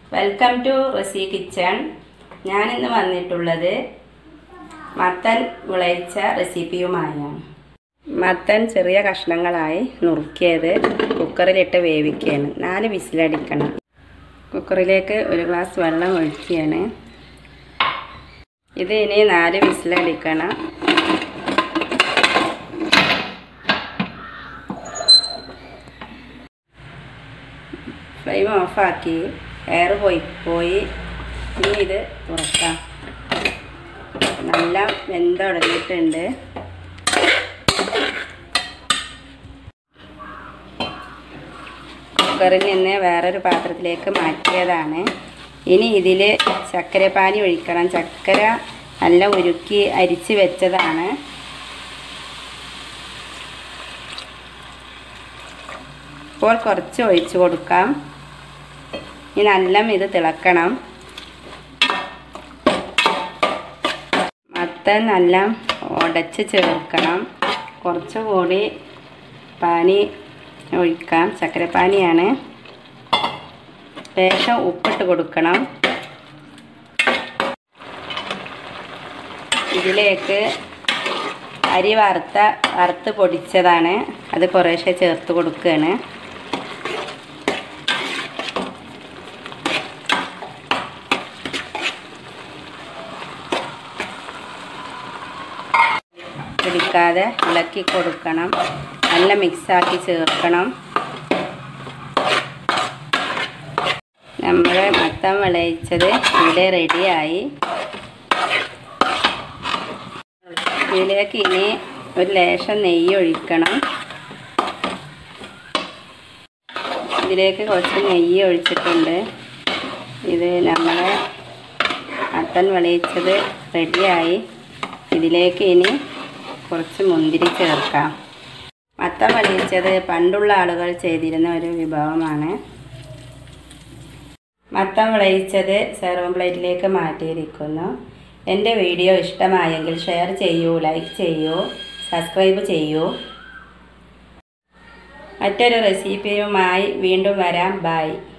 welcome to റസി kitchen ഞാനിന്ന് വന്നിട്ടുള്ളത് മത്തൻ വിളയിച്ച റെസിപ്പിയുമായാണ് മത്തൻ ചെറിയ കഷ്ണങ്ങളായി നുറുക്കിയത് കുക്കറിലിട്ട് വേവിക്കുകയാണ് നാല് വിസിലടിക്കണം കുക്കറിലേക്ക് ഒരു ഗ്ലാസ് വെള്ളം ഒഴിക്കുകയാണ് ഇത് ഇനി നാല് വിസിലടിക്കണം ഫ്ലെയിം ഓഫാക്കി എയർ പോയി പോയി ഇനി ഇത് തുറക്കാം നല്ല വെന്തുടങ്ങിയിട്ടുണ്ട് കുക്കറിൽ നിന്ന് വേറൊരു പാത്രത്തിലേക്ക് മാറ്റിയതാണ് ഇനി ഇതിൽ ചക്കരപ്പാനി ഒഴിക്കണം ചക്കര നല്ല ഉരുക്കി അരിച്ച് വെച്ചതാണ് ഇപ്പോൾ കുറച്ച് ഒഴിച്ച് കൊടുക്കാം ഇനി നല്ല ഇത് തിളക്കണം മത്തൻ നല്ല ഉടച്ച് ചേർക്കണം കുറച്ചുകൂടി പാനി ഒഴിക്കാം ചക്കരപ്പാനിയാണ് ലേശം ഉപ്പിട്ട് കൊടുക്കണം ഇതിലേക്ക് അരി വറുത്ത വറുത്ത് പൊടിച്ചതാണ് അത് കുറേശ്ശെ ചേർത്ത് കൊടുക്കുകയാണ് പിടിക്കാതെ ഇളക്കി കൊടുക്കണം നല്ല മിക്സാക്കി ചേർക്കണം നമ്മൾ മത്തം വിളയിച്ചത് ഇവിടെ റെഡിയായി ഇതിലേക്ക് ഇനി ഒരു ലേശം നെയ്യ് ഒഴിക്കണം ഇതിലേക്ക് കുറച്ച് നെയ്യ് ഒഴിച്ചിട്ടുണ്ട് ഇത് നമ്മൾ മത്തൻ വിളയിച്ചത് റെഡിയായി ഇതിലേക്ക് ഇനി കുറച്ച് മുന്തിരി ചേർക്കാം മത്തം വിളയിച്ചത് പണ്ടുള്ള ആളുകൾ ചെയ്തിരുന്ന ഒരു വിഭവമാണ് മത്തം വിളയിച്ചത് സെർവം പ്ലേറ്റിലേക്ക് മാറ്റിയിരിക്കുന്നു എൻ്റെ വീഡിയോ ഇഷ്ടമായെങ്കിൽ ഷെയർ ചെയ്യൂ ലൈക്ക് ചെയ്യൂ സബ്സ്ക്രൈബ് ചെയ്യൂ മറ്റൊരു റെസിപ്പിയുമായി വീണ്ടും വരാം ബായ്